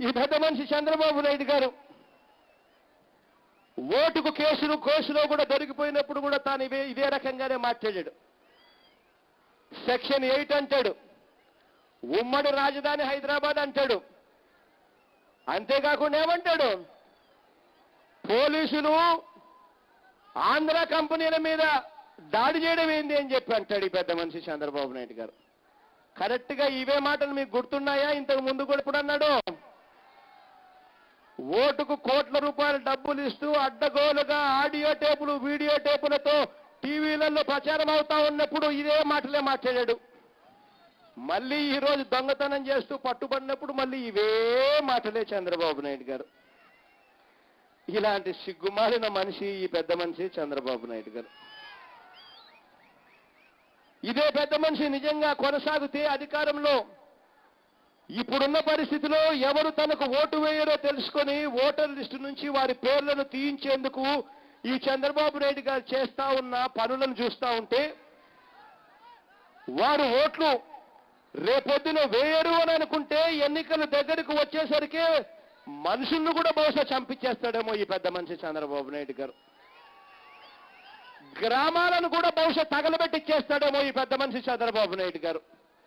ఈ పెద్ద మనిషి చంద్రబాబు నాయుడు గారు ఓటుకు కేసులు కేసులో కూడా దొరికిపోయినప్పుడు కూడా తాను ఇవే ఇదే రకంగానే మాట్లాడాడు సెక్షన్ ఎయిట్ అంటాడు ఉమ్మడి రాజధాని హైదరాబాద్ అంటాడు అంతేకాకుండా ఏమంటాడు పోలీసులు ఆంధ్ర కంపెనీల మీద దాడి చేయడం ఏంది అని చెప్పి అంటాడు ఈ పెద్ద మనిషి చంద్రబాబు నాయుడు గారు కరెక్ట్ గా ఇవే మాటలు మీకు గుర్తున్నాయా ఇంతకు ముందు కూడా ఇప్పుడు అన్నాడు ఓటుకు కోట్ల రూపాయల డబ్బులు ఇస్తూ అడ్డగోలుగా ఆడియో టేపులు వీడియో టేపులతో టీవీలలో ప్రచారం అవుతా ఉన్నప్పుడు ఇదే మాటలే మాట్లాడాడు మళ్ళీ ఈ రోజు దొంగతనం చేస్తూ పట్టుబడినప్పుడు మళ్ళీ ఇవే మాటలే చంద్రబాబు నాయుడు గారు ఇలాంటి సిగ్గుమాలిన మనిషి ఈ పెద్ద మనిషి చంద్రబాబు నాయుడు గారు ఇదే పెద్ద మనిషి నిజంగా కొనసాగితే అధికారంలో ఇప్పుడున్న పరిస్థితిలో ఎవరు తనకు ఓటు వేయరో తెలుసుకొని ఓటర్ లిస్టు నుంచి వారి పేర్లను తీయించేందుకు ఈ చంద్రబాబు నాయుడు గారు చేస్తా ఉన్న పనులను చూస్తా ఉంటే వారు ఓట్లు రేపొద్దున వేయరు అని అనుకుంటే ఎన్నికలు దగ్గరకు వచ్చేసరికి మనుషులను కూడా బహుశా చంపించేస్తాడేమో ఈ పెద్ద మనిషి చంద్రబాబు నాయుడు గారు గ్రామాలను కూడా బహుశా తగలబెట్టిచ్చేస్తాడేమో ఈ పెద్ద మనిషి చంద్రబాబు నాయుడు గారు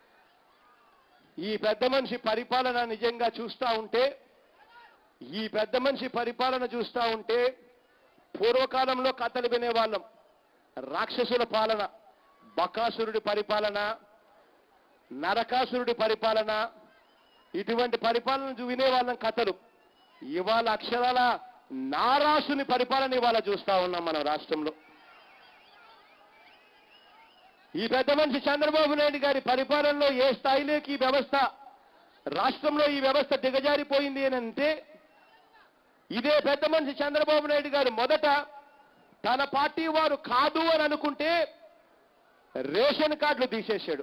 ఈ పెద్ద మనిషి పరిపాలన నిజంగా చూస్తా ఉంటే ఈ పెద్ద మనిషి పరిపాలన చూస్తా ఉంటే పూర్వకాలంలో కథలు వినేవాళ్ళం రాక్షసుల పాలన బకాసురుడి పరిపాలన నరకాసురుడి పరిపాలన ఇటువంటి పరిపాలన చూ- వినేవాళ్ళం కథలు ఇవాళ అక్షరాల నారాసుని పరిపాలన ఇవాళ చూస్తా ఉన్నాం మనం రాష్ట్రంలో ఈ పెద్ద మనిషి చంద్రబాబు నాయుడు గారి పరిపాలనలో ఏ స్థాయిలోకి ఈ వ్యవస్థ రాష్ట్రంలో ఈ వ్యవస్థ దిగజారిపోయింది అని అంటే ఇదే పెద్ద మనిషి చంద్రబాబు నాయుడు గారు మొదట తన పార్టీ వారు కాదు అని అనుకుంటే రేషన్ కార్డులు తీసేశాడు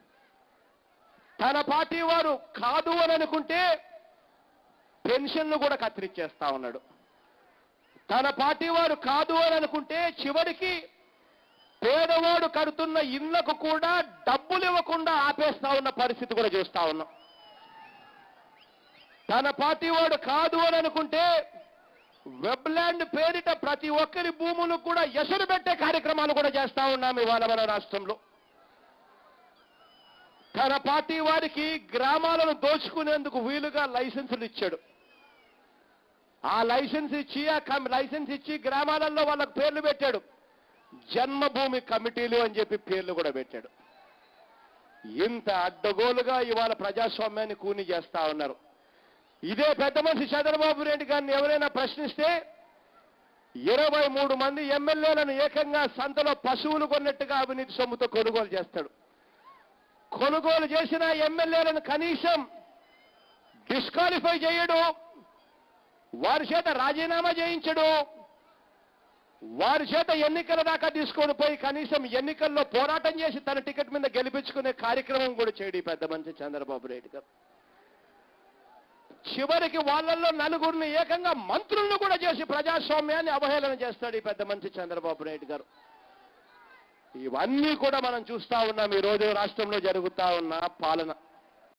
తన పార్టీ వారు కాదు అని అనుకుంటే పెన్షన్లు కూడా కత్తిరించేస్తా ఉన్నాడు తన పార్టీ వారు కాదు అని అనుకుంటే చివరికి పేదవాడు కడుతున్న ఇళ్లకు కూడా డబ్బులు ఇవ్వకుండా ఆపేస్తా ఉన్న పరిస్థితి కూడా చూస్తా ఉన్నాం తన పార్టీ వాడు కాదు అని అనుకుంటే వెబ్లాండ్ పేరిట ప్రతి ఒక్కరి భూములకు కూడా ఎసరు పెట్టే కార్యక్రమాలు కూడా చేస్తా ఉన్నాం ఇవాళ మన రాష్ట్రంలో తన పార్టీ వారికి గ్రామాలను దోచుకునేందుకు వీలుగా లైసెన్సులు ఇచ్చాడు ఆ లైసెన్స్ ఇచ్చి ఆ కమ్- లైసెన్స్ ఇచ్చి గ్రామాలలో వాళ్ళకు పేర్లు పెట్టాడు జన్మభూమి కమిటీలు అని చెప్పి పేర్లు కూడా పెట్టాడు ఇంత అడ్డగోలుగా ఇవాళ ప్రజాస్వామ్యాన్ని కూని చేస్తా ఉన్నారు ఇదే పెద్ద మనిషి చంద్రబాబు నాయుడు గారిని ఎవరైనా ప్రశ్నిస్తే ఇరవై మూడు మంది ఎమ్మెల్యేలను ఏకంగా సంతలో పశువులు కొన్నట్టుగా అవినీతి సొమ్ముతో కొనుగోలు చేస్తాడు కొనుగోలు చేసిన ఎమ్మెల్యేలను కనీసం డిస్క్వాలిఫై చేయడు వారి చేత రాజీనామా చేయించడు వారి చేత ఎన్నికల దాకా తీసుకొని పోయి కనీసం ఎన్నికల్లో పోరాటం చేసి తన టికెట్ మీద గెలిపించుకునే కార్యక్రమం కూడా చేయడు ఈ పెద్ద మంచి చంద్రబాబు నాయుడు గారు చివరికి వాళ్ళల్లో నలుగురిని ఏకంగా మంత్రులను కూడా చేసి ప్రజాస్వామ్యాన్ని అవహేళన చేస్తాడు ఈ పెద్ద మంచి చంద్రబాబు నాయుడు గారు ఇవన్నీ కూడా మనం చూస్తా ఉన్నాం ఈ రోజు రాష్ట్రంలో జరుగుతా ఉన్న పాలన